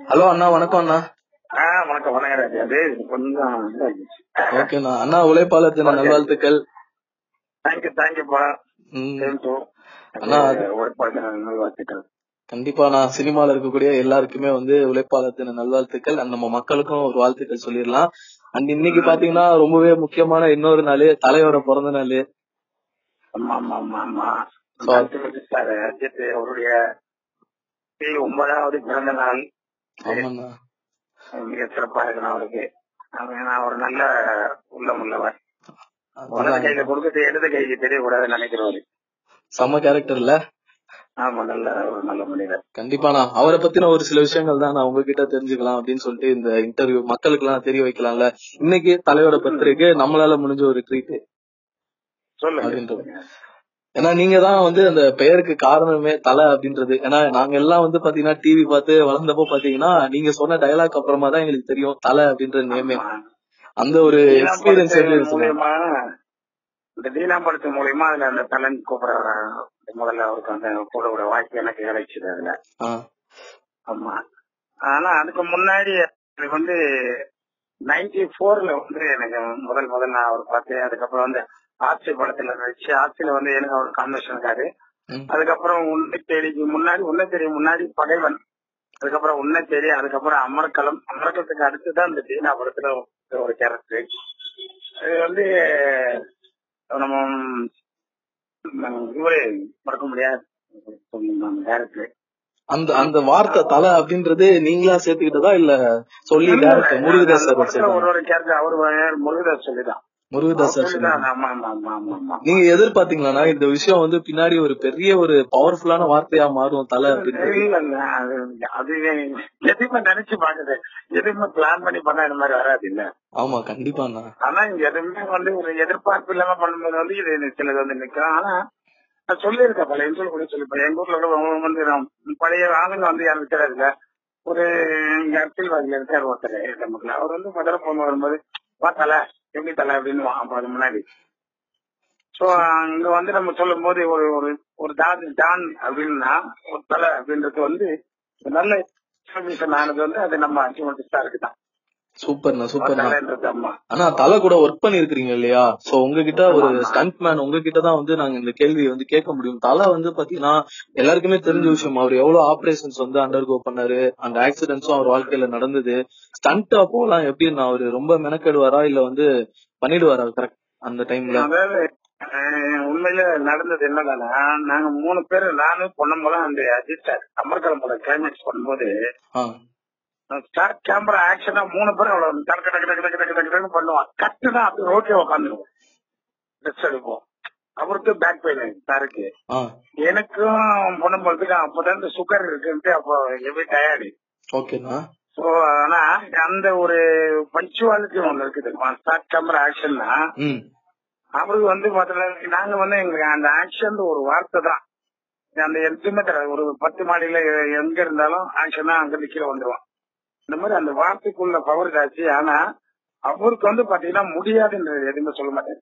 Hello அண்ணா வணக்கம் அண்ணா ஆ வணக்கம் வணக்கம் ராஜா அது கொஞ்சம் இதாகிடுச்சு ஓகேண்ணா அண்ணா உழைப்பாளர் தின நல்வாழ்த்துக்கள் தேங்க்யூ தேங்க்யூப்பா ம், சேம் டூ அண்ணா, அது- உழைப்பாளர் நல்வாழ்த்துக்கள் கண்டிப்பா நான் சினிமால இருக்கக்கூடிய எல்லாருக்குமே வந்து உழைப்பாளர் தின நல்வாழ்த்துக்கள் அண்ட் நம்ம மக்களுக்கும் ஒரு வாழ்த்துக்கள் சொல்லிடலாம் அண்ட் இன்னைக்கு பாத்தீங்கன்னா ரொம்பவே முக்கியமான இன்னொரு நாள் தலைவரோட பிறந்த நாள் ஆமா ஆமா ஆமா ஆமா So- அடுத்து சார் அஜித் அவருடைய தி ஒன்பதாவது பிறந்த நாள் ஆமாண்ணா மிக சிறப்பா இருக்கணும் அவருக்கு அவன் ஒரு நல்ல உள்ளம் உள்ளவர் வலது அதுதான் கையில கொடுக்கறது இடது கைக்கு தெரியக்கூடாதுன்னு நினைக்கிறவரு செம்ம கேரக்டர்ல ஆமா நல்ல ஒரு நல்ல மனிதர் கண்டிப்பாண்ணா அவரை பத்தின ஒரு சில விஷயங்கள் தான் நான் உங்ககிட்ட தெரிஞ்சுக்கலாம் அப்படின்னு சொல்லிட்டு இந்த இன்டர்வியூ மக்களுக்கு எல்லாம் தெரிய வைக்கலாம்ல இன்னைக்கு தலையோட பத்திரிக்கை நம்மளால முடிஞ்ச ஒரு ட்ரீட் சொல்லுங்க அப்படின்றது. ஏன்னா நீங்க தான் வந்து அந்த பெயருக்கு காரணமே தலை அப்படின்றது ஏன்னா நாங்க எல்லாம் வந்து பாத்தீங்கன்னா டிவி பார்த்து வளர்ந்தப்போ பாத்தீங்கன்னா நீங்க சொன்ன டயலாக் அப்புறமா தான் எங்களுக்கு தெரியும் தலை அப்படின்ற நேமே ஆமா. அந்த ஒரு எக்ஸ்பீரியன்ஸ் எப்படி தீனாம்படத்து இருக்கு மூலியமா இந்த தீனாம்படத்து மூலியமா அதுல அந்த தலன் கூப்பிடுற முதல்ல அவருக்கு அந்த கூட விட வாய்ப்பு எனக்கு கிடைச்சது அதுல ஆ, ஆமா ஆனா அதுக்கு முன்னாடி எனக்கு வந்து நைன்டி போர்ல வந்து எனக்கு முதல் முதல் நான் அவர் பார்த்தேன் அதுக்கப்புறம் வந்து ஆட்சி படத்துல நடிச்சு ஆட்சியில வந்து எனக்கு அவர் கான்வெர்ஷன் இருக்காரு ம், அதுக்கப்புறம் உன்னை தேடிக்கு முன்னாடி உன்னை தெரியும் முன்னாடி பகைவன் அதுக்கப்புறம் உன்னை தேடி அதுக்கப்புறம் அமர்கலம் அமர்கலத்துக்கு அடுத்துதான் இந்த தீனா படத்துல ஒரு கேரக்டர் இது வந்து நம்ம ம், இவரே மறக்க முடியாது கேரக்டர் அந்த அந்த வார்த்தை தலை அப்படின்றது நீங்களா சேர்த்துக்கிட்டதா இல்ல சொல்லி டேரக்டர் முருகதாஸ் சார் வச்சிருக்காங்க ஒரு ஒரு கேரக்டர் அவர் முருகதாஸ் சொல்லிதான் முருகதாஸ் சார் சொல்லிதான் சொன்னாங்க ஆமா ஆமா ஆமா ஆமா ஆமா நீங்க எதிர்பார்த்தீங்களா இந்த விஷயம் வந்து பின்னாடி ஒரு பெரிய ஒரு பவர்ஃபுல்லான வார்த்தையா மாறும் தலை அப்படின்றது இல்ல இல்ல அது அது எதுவுமே நினைச்சு பாக்குது எதுவுமே பிளான் பண்ணி பண்ணா இந்த மாதிரி வராது இல்ல ஆமா கண்டிப்பாண்ணா ஆனா இங்க எதுவுமே வந்து ஒரு எதிர்பார்ப்பு இல்லாம பண்ணும்போது வந்து இது சிலது வந்து நிக்கும் ஆனா நான் சொல்லியிருக்கேன் பல இன்சூல் கூட சொல்லிப்பேன் எங்க ஊர்ல கூட வந்து நான் பழைய ஆளுங்க வந்து யாருக்கு தெரியாதுல்ல ஒரு இங்க அரசியல்வாதியில இருக்காரு ஒருத்தர் நமக்குல அவர் வந்து மதுரை போன வரும்போது வா தலை எப்படி தலை அப்படின்னு அப்ப அது முன்னாடி சோ அங்க வந்து நம்ம சொல்லும் போது ஒரு ஒரு ஒரு டான் டான் அப்படின்னா ஒரு தலை அப்படின்றது வந்து ஒரு நல்ல இன்ஃபர்மேஷன் ஆனது வந்து அது நம்ம அச்சீவ்மெண்ட் ஸ்டாருக்கு தான் சூப்பர்ண்ணா சூப்பர்ண்ணா தலைன்றது அம்மா ஆனா தலை கூட ஒர்க் பண்ணிருக்கீங்க இல்லையா சோ உங்ககிட்ட ஒரு ஸ்டண்ட் மேன் உங்ககிட்ட தான் வந்து நாங்க இந்த கேள்வி வந்து கேட்க முடியும் தலை வந்து பாத்தீங்கன்னா எல்லாருக்குமே தெரிஞ்ச விஷயம் அவர் எவ்வளவு ஆபரேஷன்ஸ் வந்து அண்டர்கோ பண்ணாரு அந்த ஆக்சிடென்ட்ஸும் அவர் வாழ்க்கையில நடந்தது ஸ்டண்ட் அப்போலாம் எப்படின்னா அவரு ரொம்ப மெனக்கெடுவாரா இல்ல வந்து பண்ணிடுவாரா கரெக்ட் அந்த டைம்ல அதாவது அஹ், உண்மையில நடந்தது என்னன்னா நாங்க மூணு பேர் நானும் பொண்ணம்பலம் அந்த அஜித் சார் அமர்கலம் போல கிளைமேக்ஸ் பண்ணும்போது ஸ்டார்ட் கேமரா ஆக்ஷனா மூணு பேரும் அவ்வளவு டக்கு டக்கு டக்கு டக்கு டக்கு டக்கு டக்குன்னு பண்ணுவான் கட்டுனா அப்படி ரோட்ல உட்காந்துருவோம் ட்ரெஸ் எடுப்போம் அவருக்கு பேக் பெயின் சாருக்கு எனக்கும் பொண்ணம்பலத்துக்கு அப்பதான் இந்த சுகர் இருக்குன்ட்டு அப்போ எவ்ரி டயர்டு ஓகேண்ணா சோ ஆனா அந்த ஒரு பஞ்சுவாலிட்டி ஒண்ணு இருக்குது ஸ்டார்ட் கேமரா ஆக்ஷன்னா ம் அவருக்கு வந்து பாத்தீங்கன்னா நாங்க வந்து எங்களுக்கு அந்த ஆக்ஷன் ஒரு வார்த்தை தான் அந்த எதுவுமே தெரியாது ஒரு பத்து மாடியில எங்க இருந்தாலும் ஆக்ஷனா அங்க இருந்து கீழே வந்துருவான் இந்த மாதிரி அந்த வார்த்தைக்குள்ள பவர் ஜாஸ்தி ஆனா அவருக்கு வந்து பாத்தீங்கன்னா முடியாதுன்றது எதுவுமே சொல்ல மாட்டேன்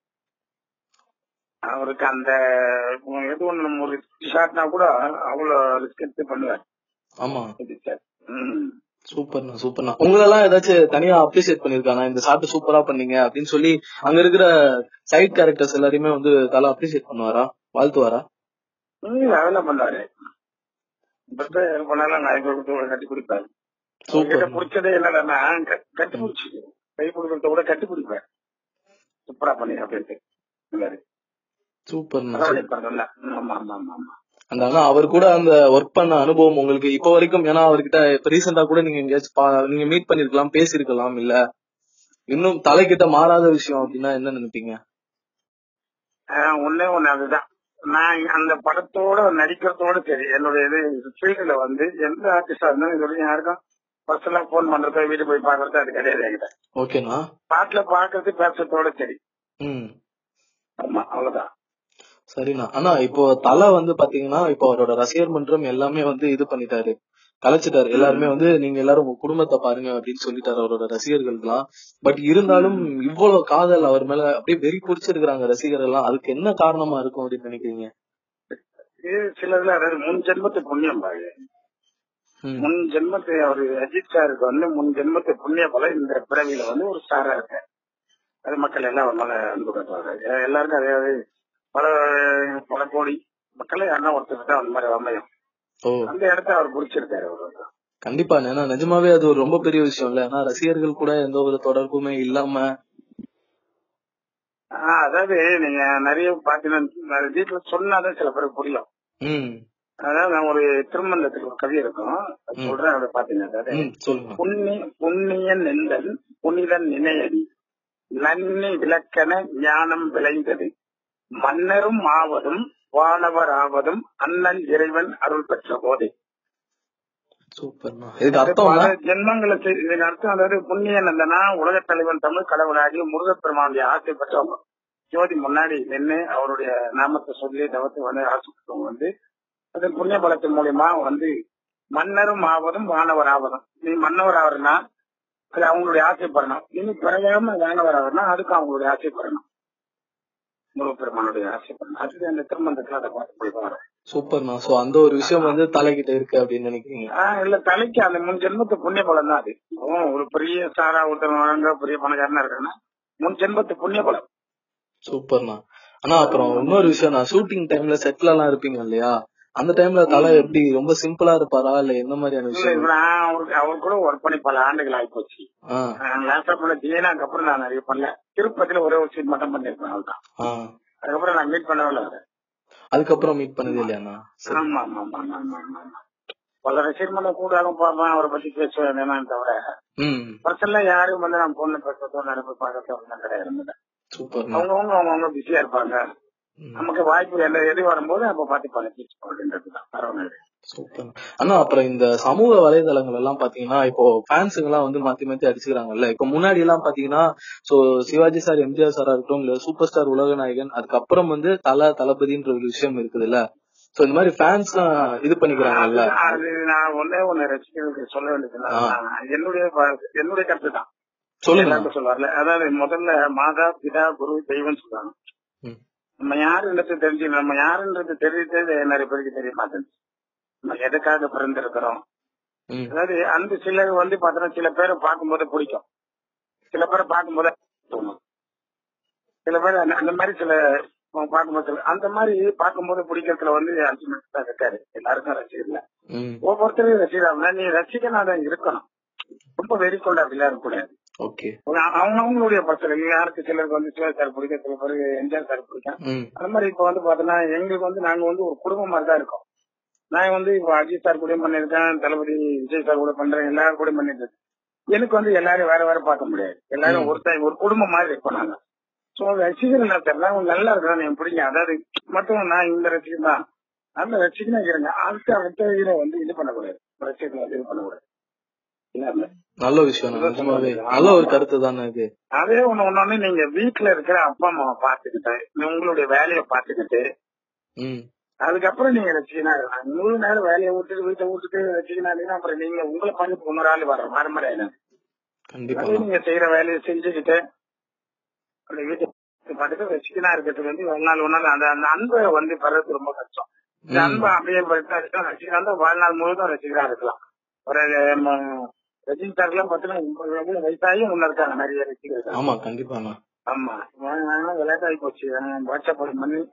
அவருக்கு அந்த எது ஒண்ணு நம்ம ஒரு ஷாட்னா கூட அவ்வளவு ரிஸ்க் எடுத்து பண்ணுவார் ஆமா இது சார். ம். சூப்பர்ண்ணா சூப்பர்ண்ணா உங்களெல்லாம் ஏதாச்சும் தனியா அப்ரிசியேட் பண்ணிருக்கானா இந்த ஷாட் சூப்பரா பண்ணீங்க அப்படின்னு சொல்லி அங்க இருக்கிற சைட் கேரக்டர்ஸ் எல்லாரையுமே வந்து தலை அப்ரிசியேட் பண்ணுவாரா வாழ்த்துவாரா ம், அதெல்லாம் பண்ணாரு இப்ப பண்ணாலும் நான் கொடுத்து கட்டி கொடுப்பேன் சூப்பர் உங்ககிட்ட பிடிச்சதே என்னன்னா க- கட்டி பிடிச்சி கை கொடுக்கறத விட கட்டி பிடிப்பேன் சூப்பரா பண்ணி அப்படின்ட்டு சொன்னாரு. சூப்பர்ண்ணா பரவாயில்ல, பரவாயில்ல. ஆமா ஆமா ஆமா ஆமா அந்த ஆனா அவர் கூட அந்த ஒர்க் பண்ண அனுபவம் உங்களுக்கு இப்ப வரைக்கும் ஏன்னா அவர்கிட்ட இப்ப ரீசெண்டா கூட நீங்க எங்கேயாச்சும் பா- நீங்க மீட் பண்ணிருக்கலாம் பேசியிருக்கலாம் இல்ல இன்னும் தலைக்கிட்ட மாறாத விஷயம் அப்படின்னா என்ன நினைப்பீங்க ஆஹ் ஒண்ணே ஒண்ணு அதுதான் நான் அந்த படத்தோட நடிக்கிறதோட சரி என்னுடைய இது ஃபீல்டுல வந்து எந்த ஆர்டிஸ்டா இருந்தாலும் இது வரைக்கும் யாருக்கும் பர்சனலா போன் பண்றதோ வீட்டு போய் பாக்குறது அது கிடையாது என்கிட்ட ஓகேண்ணா பாட்டுல பாக்குறது பேசுறதோட சரி ம் ஆமா அவ்வளவுதான் சரிண்ணா ஆனா இப்போ தலை வந்து பாத்தீங்கன்னா இப்போ அவரோட ரசிகர் மன்றம் எல்லாமே வந்து இது பண்ணிட்டாரு கலைச்சிட்டாரு எல்லாருமே வந்து நீங்க எல்லாரும் உங்க குடும்பத்தை பாருங்க அப்படின்னு சொல்லிட்டாரு அவரோட ரசிகர்களுக்கெல்லாம் பட் இருந்தாலும் இவ்வளவு காதல் அவர் மேல அப்படியே வெறி பிடிச்சிருக்கிறாங்க ரசிகர்கள் எல்லாம் அதுக்கு என்ன காரணமா இருக்கும் அப்படின்னு நினைக்கிறீங்க இது சிலதுல அதாவது முன் ஜென்மத்து புண்ணியம் பாரு ம். முன் ஜென்மத்தை அவரு அஜித் சாருக்கு வந்து முன் ஜென்மத்தை புண்ணிய போல இந்த பிறவியில வந்து ஒரு ஸ்டாரா இருக்க அது மக்கள் எல்லாம் அவர் மேல அன்பு கட்டுவாங்க எ- எல்லாருக்கும் அதே பல பல கோடி மக்கள் யாருன்னா ஒருத்தர் தான் அந்த மாதிரி அமையும் ஓ அந்த இடத்த அவர் பிடிச்சிருக்காரு அவர் கண்டிப்பா ஏன்னா நிஜமாவே அது ஒரு ரொம்ப பெரிய விஷயம் இல்ல ஏன்னா ரசிகர்கள் கூட எந்த ஒரு தொடர்புமே இல்லாம ஆஹ் அதாவது நீங்க நிறைய பாத்தீங்கன்னா வீட்டுல சொன்னாதான் சில பேருக்கு புரியும் ம் அதாவது நான் ஒரு திருமணத்துக்கு ஒரு கவி இருக்கும் அது ம். சொல்றேன் அதை பாத்தீங்கன்னா அதாவது ம் சொல்லுங்க புண்ணி புண்ணியன் நெந்தன் புனிதன் நினையடி நன்னி விளக்கன ஞானம் விளைந்தது மன்னரும் ஆவதும் வானவர் ஆவதும் அண்ணன் இறைவன் அருள் பெற்ற போதே சூப்பர்ண்ணா இதுக்கு அர்த்தம் பல என்ன? ஜென்மங்களை செய்- இதன் அர்த்தம் அதாவது புண்ணியன் நந்தனா உலகத் தலைவன் தமிழ் கடவுளாகி முருகப்பெருமானுடைய ஆசை பெற்றவங்க ஜோதி முன்னாடி நின்று அவருடைய நாமத்தை சொல்லி தவத்தை வந்து ஆசைப்பட்டவங்க வந்து அதன் புண்ணிய பலத்தின் மூலியமா வந்து மன்னரும் ஆவதும் வானவர் ஆவதும் நீ மன்னவர் ஆவறனா அது அவங்களுடைய ஆசைப்படணும் இனி பிறகாம வானவர் ஆவறனா அதுக்கு அவங்களுடைய ஆசைப்படணும் முருகப்பெருமானுடைய ஆசைப்படணும் அதுக்கு அந்த திருமணத்துல அதை பார்த்து போய் வரும் சூப்பர்ண்ணா சோ அந்த ஒரு விஷயம் வந்து தலைகிட்ட இருக்கு அப்படின்னு நினைக்கிறீங்க ஆஹ் இல்ல தலைக்கு அந்த முன் ஜென்மத்து புண்ணிய பலம் தான் அது இப்போ ஒரு பெரிய சாரா ஒருத்தர் வழங்க பெரிய பணக்காரனா இருக்காங்கன்னா முன் ஜென்மத்து புண்ணிய பலம் சூப்பர்ண்ணா ஆனா அப்புறம் இன்னொரு விஷயம் நான் ஷூட்டிங் டைம்ல செட்ல எல்லாம் இருப்பீங்க இல்லையா அந்த டைம்ல தலை எப்படி ரொம்ப சிம்பிளா இருப்பாரா இல்ல என்ன மாதிரியான இல்ல விஷயம் நான் அவருக்கு அவர் கூட ஒர்க் பண்ணி பல ஆண்டுகள் ஆயிப்போச்சு ஆ லேப்டாப்ல ஜீனாக்கு அப்புறம் நான் நிறைய பண்ணல திருப்பதியில ஒரே ஒரு சீட் மட்டும் பண்ணிருப்பேன் அவ்வளவுதான் ஆ அதுக்கப்புறம் நான் மீட் பண்ணவே இல்லை அவரை. அதுக்கப்புறம் மீட் பண்ணதே இல்லையாண்ணா சரி ஆமா ஆமா ஆமா ஆமா ஆமா ஆமா ஆமா. பல ரசிகர்மனை கூடாலும் பார்ப்பேன் அவரை பத்தி பேசுவேன் என்னன்னு தவிர ம் பர்சனலா யாரும் வந்து நான் பொண்ணு பேசுறதோ நடப்பு பார்க்கறதோ அப்படிலாம் கிடையாது சூப்பர்ண்ணா அவங்கவுங்க அவங்கவுங்க பிஸியா இருப்பாங்க ம். நமக்கு வாய்ப்பு என்ன எது வரும்போது அப்ப பார்த்து பழகிச்சு அப்படின்றதுதான் பரவாயில்ல சூப்பர் ஆனா அப்புறம் இந்த சமூக வலைதளங்கள் எல்லாம் பாத்தீங்கன்னா இப்போ ஃபேன்ஸுங்க எல்லாம் வந்து மாத்தி மாத்தி அடிச்சுக்கிறாங்கல்ல இப்ப முன்னாடி எல்லாம் பாத்தீங்கன்னா சோ சிவாஜி சார் எம்ஜிஆர் சாரா இருக்கட்டும் இல்ல சூப்பர் ஸ்டார் உலக நாயகன் அதுக்கப்புறம் வந்து தல தளபதின்ற ஒரு விஷயம் இருக்குதுல்ல சோ இந்த மாதிரி ஃபேன்ஸ் எல்லாம் இது பண்ணிக்கிறாங்கல்ல அது- அது நான் ஒன்னே ஒண்ணு ரசிகர்களுக்கு சொல்ல வேண்டியது ஆ. என்னுடைய ப- என்னுடைய கருத்து தான் சொல்லுங்க எல்லாருக்கும் சொல்லுவார்ல அதாவது முதல்ல மாதா பிதா குரு தெய்வம் சொல்றாங்க ம். நம்ம யாருன்றது தெரிஞ்சு நம்ம யாருன்றது தெரிஞ்சது நிறைய பேருக்கு தெரிய மாட்டேங்குது நம்ம எதுக்காக பிறந்திருக்கிறோம் ம். அதாவது அந்த சிலர் வந்து பாத்தீங்கன்னா சில பேரை பார்க்கும்போது பிடிக்கும் சில பேரை பார்க்கும்போது தோணும் சில பேர் அந்த- அந்த மாதிரி சில பார்க்கும்போது சில- அந்த மாதிரி பார்க்கும்போது பிடிக்கிறதுல வந்து அல்டிமேட் தான் இருக்காரு எல்லாருக்கும் ரசிகர்ல ம். ஒவ்வொருத்தரையும் ரசிகர் நீ ரசிகனா தான் இருக்கணும் ரொம்ப வெறி கொண்ட அப்படிலாம் இருக்கக்கூடாது ஓகே அவங்க அவங்களுடைய பசங்க யாருக்கு சிலருக்கு வந்து சிவா சார் பிடிக்கும் சில பேருக்கு எம்ஜிஆர் சார் பிடிக்கும் ம். அந்த மாதிரி இப்ப வந்து பாத்தீங்கன்னா எங்களுக்கு வந்து நாங்க வந்து ஒரு குடும்பம் மாதிரி தான் இருக்கோம் நான் வந்து இப்போ அஜித் சார் கூட பண்ணிருக்கேன் தளபதி விஜய் சார் கூட பண்றேன் எல்லாரும் கூட பண்ணிட்டு இருக்கேன். எனக்கு வந்து எல்லாரும் வேற வேற பார்க்க முடியாது எல்லாரும் ம். ஒரு time ஒரு குடும்பம் மாதிரி இருப்போம் நாங்க சோ ரசிகர் என்ன தெரியல அவங்க நல்லா இருக்கான்னு எனக்கு பிடிக்கும் அதாவது மட்டும் நான் இந்த ரசிகர் தான் அந்த ரசிகனா இருக்கிறேங்க அடுத்த அடுத்த ஹீரோ வந்து இது பண்ணக்கூடாது ரசிகர் வந்து இது பண்ணக்கூடாது இல்ல நல்ல விஷயம் தான், நிஜமாவே நல்ல ஒரு கருத்து தானே இது அதே ஒண்ணு ஒண்ணு நீங்க வீட்டுல இருக்கிற அப்பா அம்மாவை பாத்துக்கிட்டு உங்களுடைய வேலையை பாத்துக்கிட்டு ம் அதுக்கப்புறம் நீங்க ரசிகனா இருக்கலாம் முழு நேரம் வேலையை விட்டுட்டு வீட்டை விட்டுட்டு ரசிகனா இருந்தீங்கன்னா அப்புறம் நீங்க உங்களை பார்த்து இன்னொரு ஆள் வர வர மாதிரி கண்டிப்பா அதே நீங்க செய்யற வேலையை செஞ்சுக்கிட்டு அப்படி வீட்டை பார்த்துட்டு ரசிகனா இருக்கிறதுக்கு வந்து ஒரு நாள் ஒரு நாள் அந்த அந்த அன்பை வந்து பெறது ரொம்ப கஷ்டம் இந்த ம். அன்பை அப்படியே பெருத்தா ரசிகனா இருந்தா வாழ்நாள் முழுதும் ரசிகரா இருக்கலாம் ஒரு ம- ரஜினி சார்லாம் பாத்தீங்கன்னா எண்பது வயசுல வயசாகி முன்ன இருக்காங்க நிறைய ரசிகர்கள் ஆமா கண்டிப்பாண்ணா ஆமா விளையாட்டாகி போச்சு வாட்ஸ்அப் பண்ணி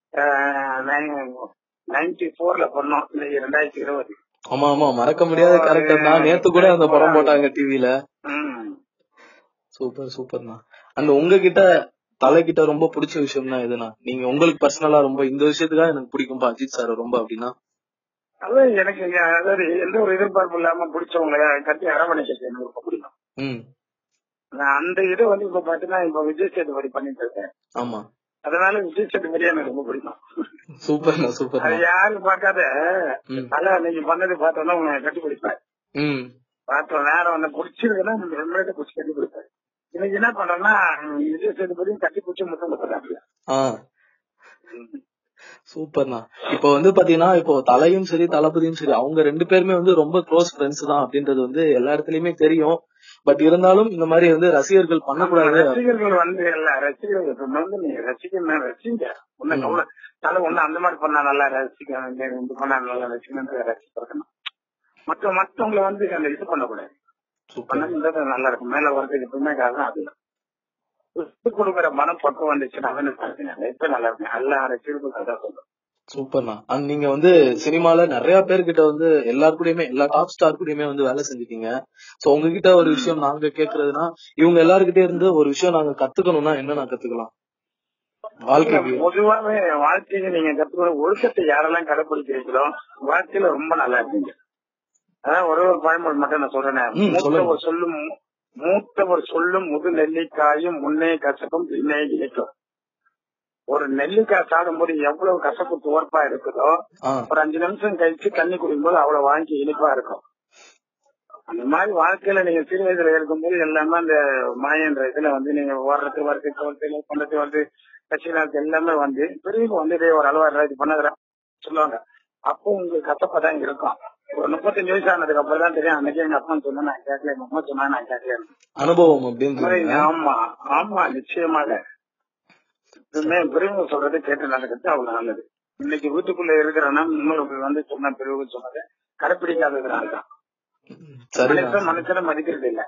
நைன்டி போர்ல பண்ணோம் இன்னைக்கு ரெண்டாயிரத்தி இருபது ஆமா ஆமா மறக்க முடியாத கேரக்டர் தான் நேத்து கூட அந்த படம் போட்டாங்க டிவில ம். சூப்பர் சூப்பர்ண்ணா அந்த உங்ககிட்ட தலைகிட்ட ரொம்ப பிடிச்ச விஷயம்னா எதுனா நீங்க உங்களுக்கு பர்சனலா ரொம்ப இந்த விஷயத்துக்காக எனக்கு பிடிக்கும்பா அஜித் சார் ரொம்ப அப்படின்னா அதான் எனக்கு இங்க அதாவது எந்த ஒரு எதிர்பார்ப்பு இல்லாம பிடிச்சவங்கள கட்டி அரவணைக்கிறது எனக்கு ரொம்ப பிடிக்கும் ம் நான் அந்த இதை வந்து இப்ப பாத்தீங்கன்னா இப்ப விஜய் சேதுபதி பண்ணிட்டு இருக்கேன் ஆமா அதனால விஜய் சேதுபதி எனக்கு ரொம்ப பிடிக்கும் சூப்பர்ண்ணா அது சூப்பர்ண்ணா யாரும் பார்க்காத ம் தலை நீங்க பண்ணது பார்த்தோன்னா உங்களை கட்டி பிடிப்பாரு ம் பார்த்தோம் நேரம் வந்து பிடிச்சிருக்குன்னா நீங்க ரெண்டு பிடிச்சி கட்டி பிடிப்பாரு இன்னைக்கு என்ன பண்றோம்னா விஜய் சேதுபதியும் கட்டி பிடிச்சி முத்தம் கொடுத்துறாங்க ஆ சூப்பர்ண்ணா இப்போ வந்து பாத்தீங்கன்னா இப்போ தலையும் சரி தளபதியும் சரி அவங்க ரெண்டு பேருமே வந்து ரொம்ப க்ளோஸ் ஃப்ரெண்ட்ஸ் தான் அப்படின்றது வந்து எல்லா இடத்துலயுமே தெரியும் பட் இருந்தாலும் இந்த மாதிரி வந்து ரசிகர்கள் பண்ணக்கூடாது ரசிகர்கள் வந்து இல்ல ரசிகர்கள் இப்ப வந்து நீங்க ரசிகணும் ரசிங்க ஒண்ணு ம். கவலை தலை ஒண்ணு அந்த மாதிரி பண்ணா நல்லா ரசிக்க இது பண்ணா நல்லா ரசிக்கணும் ரசிக்கணும் மற்ற மற்றவங்களை வந்து அந்த இது பண்ணக்கூடாது சூப்பர் பண்ணது நல்லா இருக்கும் மேல வரதுக்கு எப்பவுமே காரணம் அதுதான் விட்டு கொடுக்குற மனப்பக்குவம் வந்துச்சுன்னா அவனு சாத்தினாங்க இப்ப நல்லா இருக்கும் எல்லா அரசியலுக்கும் கதை சொல்லும் சூப்பர்ண்ணா அண்ட் நீங்க வந்து சினிமால நிறைய பேர்கிட்ட வந்து எல்லார் கூடயுமே எல்லா டாப் ஸ்டார் கூடயுமே வந்து வேலை செஞ்சுட்டீங்க சோ உங்ககிட்ட ஒரு விஷயம் நாங்க கேக்குறதுனா இவங்க எல்லார்கிட்ட இருந்து ஒரு விஷயம் நாங்க கத்துக்கணும்னா என்ன நான் கத்துக்கலாம் வாழ்க்கைக்கு பொதுவாவே வாழ்க்கையில நீங்க கத்துக்கிற ஒழுக்கத்தை யாரெல்லாம் கடைபிடிக்கிறீங்களோ வாழ்க்கையில ரொம்ப நல்லா இருப்பீங்க அதான் ஒரு ஒரு பழமொழி மட்டும் நான் சொல்றேன் ம், சொல்லுங்க. மூத்தவர் சொல்லும் மூத்தவர் சொல்லும் முது நெல்லிக்காயும் முன்னே கசப்பும் பின்னே இனிக்கும் ஒரு நெல்லிக்காய் சாப்பிடும்போது எவ்வளவு கசப்பு துவர்ப்பா இருக்குதோ ஆ ஒரு அஞ்சு நிமிஷம் கழிச்சு தண்ணி குடிக்கும்போது அவ்வளவு வாங்கி இனிப்பா இருக்கும் அந்த மாதிரி வாழ்க்கையில நீங்க சிறு வயதுல இருக்கும்போது எல்லாமே அந்த மாயன்ற இதுல வந்து நீங்க ஓடுறது வரது தோல்றது பண்றது வந்து கட்சிநாளுக்கு எல்லாமே வந்து பிரிவு வந்து இதே ஒரு அளவா இது பண்ணதுரா சொல்லுவாங்க அப்போ உங்களுக்கு கசப்பா தான் இருக்கும் ஒரு முப்பத்தஞ்சு வயசு ஆனதுக்கு அப்புறம் தான் தெரியும் அன்னைக்கு எங்க அப்பா சொன்னா நான் கேட்கல எங்க அம்மா சொன்னா நான் கேட்கல அனுபவம் இந்த மாதிரி அப்படின்றீங்க ஆமா ஆமா நிச்சயமாக எப்பவுமே பெரியவங்க சொல்றதை கேட்டு நடக்கிறது அவ்வளவு நல்லது இன்னைக்கு வீட்டுக்குள்ள இருக்கிறனா முன்னோர்கள் வந்து சொன்ன பிரிவு சொன்னதை கடைப்பிடிக்காததுனால தான் சரிண்ணா மனுஷன் மனுஷனை மதிக்கிறது இல்ல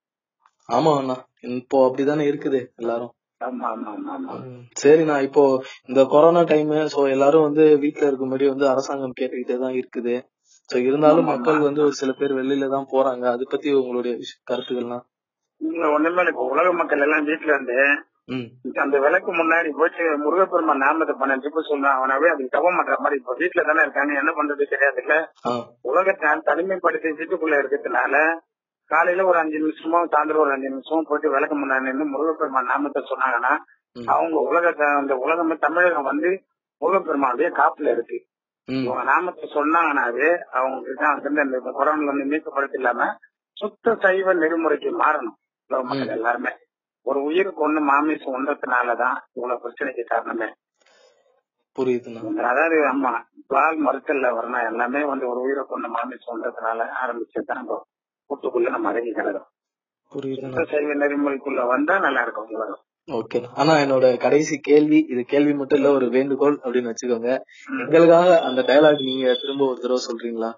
ஆமா அண்ணா இப்போ அப்படிதானே இருக்குது எல்லாரும் ஆமா ஆமா ஆமா ஆமா ம், சரிண்ணா இப்போ இந்த கொரோனா டைம் சோ எல்லாரும் வந்து வீட்ல இருக்கும்படி வந்து அரசாங்கம் கேட்டுக்கிட்டே தான் இருக்குது சோ இருந்தாலும் ஆமா, மக்கள் ஆமா. வந்து ஒரு சில பேர் வெளியில தான் போறாங்க அது பத்தி உங்களுடைய விஷ- கருத்துக்கள்லாம் இங்க ஒண்ணுமே இல்ல இப்ப உலக மக்கள் எல்லாம் வீட்டுல இருந்து ம் அந்த விளக்கு முன்னாடி போயிட்டு முருகப்பெருமான் நாமத்தை பண்ண ட்ரிப்பு சொல்றான் அவனாவே அது தவம் பண்ற மாதிரி இப்ப வீட்டுல தானே இருக்காங்க என்ன பண்றது தெரியாதுல்ல ஆ உலகத்தை தனிமைப்படுத்தி வீட்டுக்குள்ள இருக்கிறதுனால காலையில ஒரு அஞ்சு நிமிஷமோ சாயந்தரம் ஒரு அஞ்சு நிமிஷமோ போயிட்டு விளக்கு முன்னாடி நின்று முருகப்பெருமான் நாமத்தை சொன்னாங்கன்னா ம். அவங்க உலகத்தை அந்த உலகமே தமிழகம் வந்து முருகப்பெருமானுடைய காப்புல இருக்கு ம் இவங்க நாமத்தை சொன்னாங்கன்னாவே அவங்களுக்கு தான் வந்து இந்த கொரோனால இருந்து மீட்கப்படுத்த இல்லாம சுத்த சைவ நெறிமுறைக்கு மாறணும் உலக மக்கள் ம். எல்லாருமே ஒரு உயிருக்கு ஒண்ணு மாமிசம் ஒன்றதுனாலதான் இவ்வளவு பிரச்சனைக்கு காரணமே புரியுதுண்ணா அதாவது ஆமா பால் மறுத்தல்ல வரணும் எல்லாமே வந்து ஒரு உயிரை கொண்ட மாமிசம் ஒன்றதுனால ஆரம்பிச்சது நம்ம கூட்டுக்குள்ள நம்ம அடங்கி கிடக்கும் புரியுதுண்ணா சுத்த சைவ நெறிமுறைக்குள்ள வந்தா நல்லா இருக்கும் உலகம் ஓகே ஆனா என்னோட கடைசி கேள்வி இது கேள்வி மட்டும் இல்ல ஒரு வேண்டுகோள் அப்படின்னு வச்சுக்கோங்க எங்களுக்காக அந்த டயலாக் நீங்க திரும்ப ஒரு தடவை சொல்றீங்களா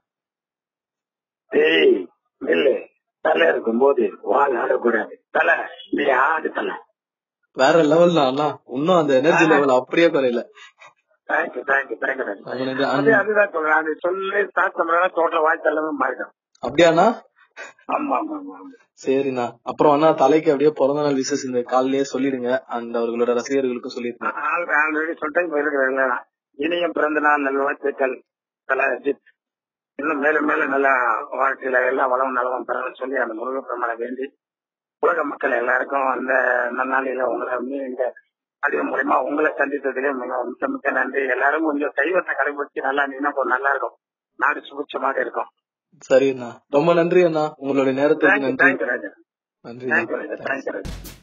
ஏய் இல்ல தலை இருக்கும்போது வால் ஆடக்கூடாது தலை நீ ஆடு தலை வேற லெவல் தான் அண்ணா இன்னும் அந்த எனர்ஜி லெவல் அப்படியே குறையல தேங்க்யூ தேங்க்யூ தேங்க்யூ அவனுக்கு அது அந்த- அதுதான் சொல்றேன் அது சொல்லி ஸ்டார்ட் பண்றதா டோட்டல் வாய்ஸ் எல்லாமே மாறிடும் அப்படியாண்ணா ஆமா ஆமா ஆமா ஆமா. சரிண்ணா அப்புறம் அண்ணா தலைக்கு அப்படியே பிறந்த நாள் விசேஷ் இந்த கால்லயே சொல்லிடுங்க அந்த அவர்களோட ரசிகர்களுக்கும் சொல்லிருங்க ஆல்- ஆல்ரெடி சொல்லிட்டேன் இப்ப இருக்கிற இனிய பிறந்த நாள் நல்வாழ்த்துக்கள் தல அஜித் இன்னும் மேலும் மேலும் நல்லா வாழ்க்கையில எல்லாம் வளம் நலமும் பெறணும்னு சொல்லி அந்த முருகப்பெருமானை வேண்டி உலக மக்கள் எல்லாருக்கும் அந்த நன்னாளில உங்களை வந்து இந்த அது மூலியமா உங்களை சந்தித்ததிலே மிக மிக்க மிக்க நன்றி எல்லாரும் கொஞ்சம் சைவத்தை கடைபிடிச்சு நல்லா இருந்தீங்கன்னா கொஞ்சம் நல்லா இருக்கும் நாடு சுபிட்சமாக இருக்கும் சரி அண்ணா ரொம்ப நன்றி அண்ணா உங்களுடைய நேரத்துக்கு தேங்க்யூ நன்றி தேங்க்யூ ராஜா நன்றி தேங்க்யூ ராஜா தேங்க்யூ ராஜா